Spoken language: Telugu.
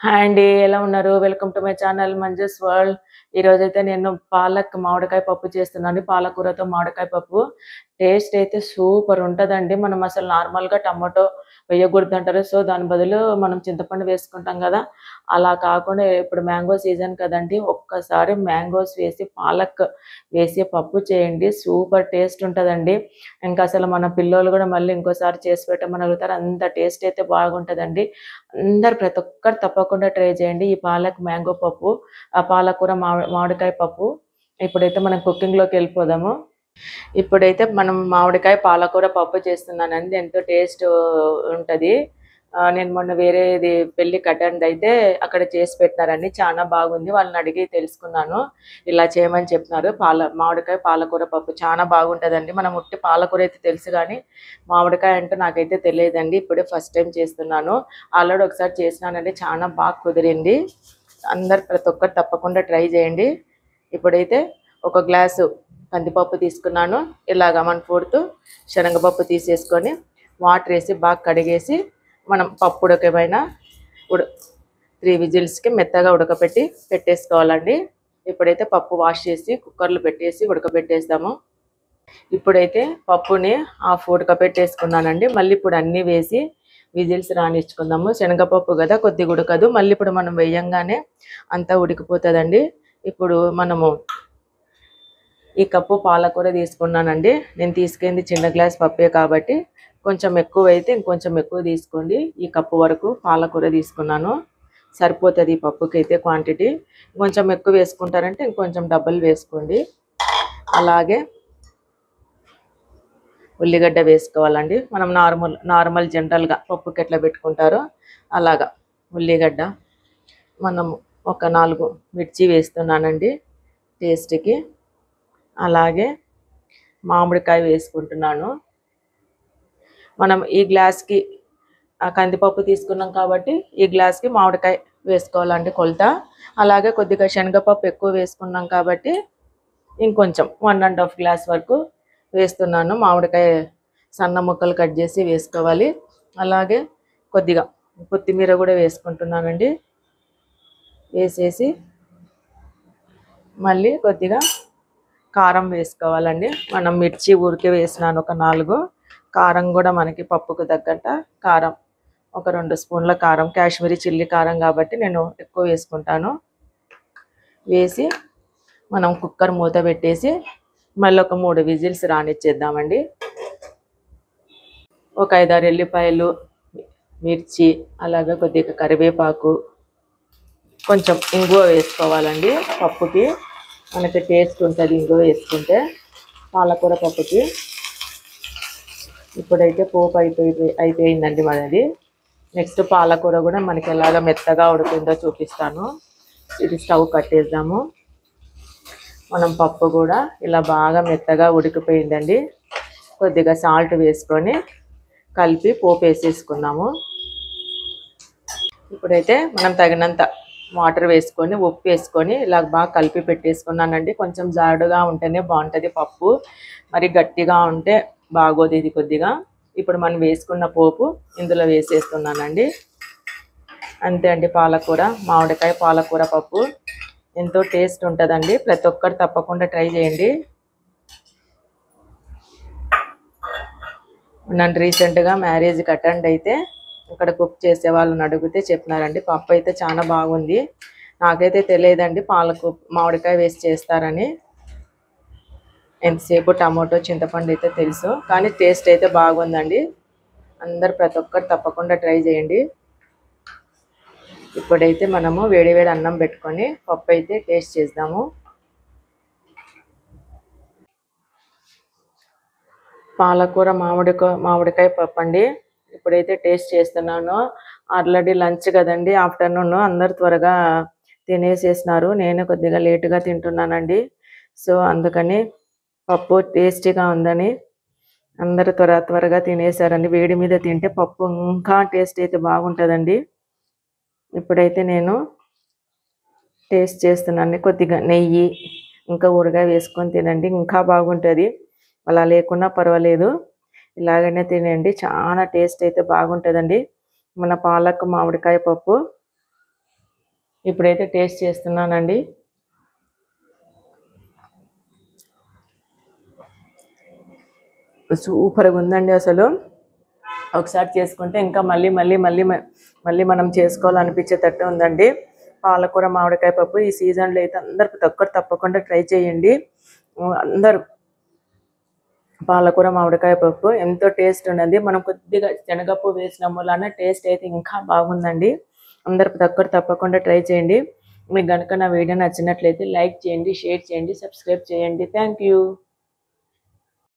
హాయ్ అండి ఎలా ఉన్నారు welcome to my channel Manju's world ఈ రోజు అయితే నేను పాలక్ మామిడికాయ పప్పు చేస్తున్నాను పాలకూరతో మామిడికాయ పప్పు టేస్ట్ అయితే సూపర్ ఉంటుందండి మనం అసలు నార్మల్గా టమాటో వేయకూడదు అంటారు సో దాని బదులు మనం చింతపండు వేసుకుంటాం కదా అలా కాకుండా ఇప్పుడు మ్యాంగో సీజన్ కదండి ఒక్కసారి మ్యాంగోస్ వేసి పాలక్ వేసి పప్పు చేయండి సూపర్ టేస్ట్ ఉంటుందండి ఇంకా అసలు మన పిల్లలు కూడా మళ్ళీ ఇంకోసారి చేసి పెట్టమని అడుగుతారు అంత టేస్ట్ అయితే బాగుంటుందండి అందరు ప్రతి ఒక్కరు తప్పకుండా ట్రై చేయండి ఈ పాలక్ మ్యాంగో పప్పు ఆ పాలకూర మామిడి మామిడికాయ పప్పు ఇప్పుడైతే మనం కుకింగ్లోకి వెళ్ళిపోదాము ఇప్పుడైతే మనం మామిడికాయ పాలకూర పప్పు చేస్తున్నానండి ఎంతో టేస్ట్ ఉంటుంది నేను మొన్న వేరేది పెళ్లి కట్టండి అయితే అక్కడ చేసి పెట్టినారండి చాలా బాగుంది వాళ్ళని అడిగి తెలుసుకున్నాను ఇలా చేయమని చెప్పినారు పాల మామిడికాయ పాలకూర పప్పు చాలా బాగుంటుందండి మనం ఉట్టి పాలకూర అయితే తెలుసు కానీ మామిడికాయ అంటే నాకైతే తెలియదండి ఇప్పుడే ఫస్ట్ టైం చేస్తున్నాను ఆల్రెడీ ఒకసారి చేసినానండి చాలా బాగా కుదిరింది అందరు ప్రతి ఒక్కరు తప్పకుండా ట్రై చేయండి ఇప్పుడైతే ఒక గ్లాసు కందిపప్పు తీసుకున్నాను ఇలాగ వన్ ఫోర్త్ శనగపప్పు తీసేసుకొని వాటర్ వేసి బాగా కడిగేసి మనం పప్పు ఉడకమైన ఉడ త్రీ విజిల్స్కి మెత్తగా ఉడకపెట్టి పెట్టేసుకోవాలండి ఇప్పుడైతే పప్పు వాష్ చేసి కుక్కర్లో పెట్టేసి ఉడకబెట్టేస్తాము ఇప్పుడైతే పప్పుని హాఫ్ ఉడకపెట్టేసుకున్నానండి మళ్ళీ ఇప్పుడు అన్నీ వేసి విజిల్స్ రానిచ్చుకుందాము శనగపప్పు కదా కొద్దిగా ఉడకదు మళ్ళీ ఇప్పుడు మనం వేయంగానే అంతా ఉడికిపోతుందండి ఇప్పుడు మనము ఈ కప్పు పాలకూర తీసుకున్నానండి నేను తీసుకెళ్ళింది చిన్న గ్లాస్ పప్పే కాబట్టి కొంచెం ఎక్కువ అయితే ఇంకొంచెం ఎక్కువ తీసుకోండి ఈ కప్పు వరకు పాలకూర తీసుకున్నాను సరిపోతుంది ఈ పప్పుకి అయితే క్వాంటిటీ కొంచెం ఎక్కువ వేసుకుంటారంటే ఇంకొంచెం డబ్బులు వేసుకోండి అలాగే ఉల్లిగడ్డ వేసుకోవాలండి మనం నార్మల్ నార్మల్ జనరల్గా పప్పుకి ఎట్లా పెట్టుకుంటారో అలాగా ఉల్లిగడ్డ మనం ఒక నాలుగు మిర్చి వేస్తున్నానండి టేస్ట్కి అలాగే మామిడికాయ వేసుకుంటున్నాను మనం ఈ గ్లాస్కి ఆ కందిపప్పు తీసుకున్నాం కాబట్టి ఈ గ్లాస్కి మామిడికాయ వేసుకోవాలండి కొలత అలాగే కొద్దిగా శనగపప్పు ఎక్కువ వేసుకున్నాం కాబట్టి ఇంకొంచెం వన్ అండ్ హాఫ్ గ్లాస్ వరకు వేస్తున్నాను మామిడికాయ సన్న ముక్కలు కట్ చేసి వేసుకోవాలి అలాగే కొద్దిగా కొత్తిమీర కూడా వేసుకుంటున్నానండి వేసేసి మళ్ళీ కొద్దిగా కారం వేసుకోవాలండి మనం మిర్చి ఊరికే వేసినాను ఒక నాలుగు కారం కూడా మనకి పప్పుకు తగ్గట్ట కారం ఒక రెండు స్పూన్ల కారం కాశ్మీరీ చిల్లీ కారం కాబట్టి నేను ఎక్కువ వేసుకుంటాను వేసి మనం కుక్కర్ మూత పెట్టేసి మళ్ళీ ఒక మూడు విజిల్స్ రానిచ్చేద్దామండి ఒక ఐదారు ఎల్లిపాయలు మిర్చి అలాగే కొద్దిగా కరివేపాకు కొంచెం ఇంగువ వేసుకోవాలండి పప్పుకి మనకి టేస్ట్ ఉంటుంది ఇంగువ వేసుకుంటే పాలకూర పప్పుకి ఇప్పుడైతే పోపు అయిపోయి అయిపోయిందండి మనది నెక్స్ట్ పాలకూర కూడా మనకి ఎలాగ మెత్తగా ఉడికిందో చూపిస్తాను ఇది స్టవ్ కట్టేద్దాము మనం పప్పు కూడా ఇలా బాగా మెత్తగా ఉడికిపోయిందండి కొద్దిగా సాల్ట్ వేసుకొని కలిపి పోపు వేసేసుకున్నాము ఇప్పుడైతే మనం తగినంత వాటర్ వేసుకొని ఉప్పు వేసుకొని ఇలా బాగా కలిపి పెట్టేసుకున్నానండి కొంచెం జాడుగా ఉంటేనే బాగుంటుంది పప్పు మరి గట్టిగా ఉంటే బాగోదు ఇది కొద్దిగా ఇప్పుడు మనం వేసుకున్న పోపు ఇందులో వేసేస్తున్నానండి అంతే అండి పాలకూర మామిడికాయ పాలకూర పప్పు ఎంతో టేస్ట్ ఉంటుందండి ప్రతి ఒక్కరు తప్పకుండా ట్రై చేయండి నన్ను రీసెంట్గా మ్యారేజ్కి అటెండ్ అయితే ఇక్కడ కుక్ చేసే వాళ్ళని అడిగితే చెప్పినారండి పప్పు అయితే చాలా బాగుంది నాకైతే తెలియదండి పాలకు మామిడికాయ వేసి చేస్తారని ఎంతసేపు టమాటో చింతపండు అయితే తెలుసు కానీ టేస్ట్ అయితే బాగుందండి అందరు ప్రతి ఒక్కరు తప్పకుండా ట్రై చేయండి ఇప్పుడైతే మనము వేడి వేడి అన్నం పెట్టుకొని పప్పు అయితే టేస్ట్ చేద్దాము పాలకూర మామిడికాయ మామిడికాయ పప్పు అండి ఇప్పుడైతే టేస్ట్ చేస్తున్నాను ఆల్రెడీ లంచ్ కదండి ఆఫ్టర్నూన్ అందరు త్వరగా తినేసేసినారు నేను కొద్దిగా లేటుగా తింటున్నానండి సో అందుకని పప్పు టేస్టీగా ఉందని అందరు త్వర త్వరగా తినేసారండి వేడి మీద తింటే పప్పు ఇంకా టేస్ట్ అయితే బాగుంటుందండి ఇప్పుడైతే నేను టేస్ట్ చేస్తున్నాను కొద్దిగా నెయ్యి ఇంకా ఊరగాయ వేసుకొని తినండి ఇంకా బాగుంటుంది అలా లేకున్నా పర్వాలేదు ఇలాగనే తినండి చాలా టేస్ట్ అయితే బాగుంటుందండి మన పాలక్ మామిడికాయ పప్పు ఇప్పుడైతే టేస్ట్ చేస్తున్నానండి సూపర్గా ఉందండి అసలు ఒకసారి చేసుకుంటే ఇంకా మళ్ళీ మళ్ళీ మళ్ళీ మ- మళ్ళీ మనం చేసుకోవాలనిపించేటట్టు ఉందండి పాలకూర మామిడికాయ పప్పు ఈ సీజన్లో అయితే అందరు తక్కువ తప్పకుండా ట్రై చేయండి అందరూ పాలకూర మామిడికాయ పప్పు ఎంతో టేస్ట్ ఉన్నది మనం కొద్దిగా శనగప్పు వేసిన వలన టేస్ట్ అయితే ఇంకా బాగుందండి అందరు తక్కువ తప్పకుండా ట్రై చేయండి మీకు కనుక నా వీడియో నచ్చినట్లయితే లైక్ చేయండి షేర్ చేయండి సబ్స్క్రైబ్ చేయండి థ్యాంక్ యూ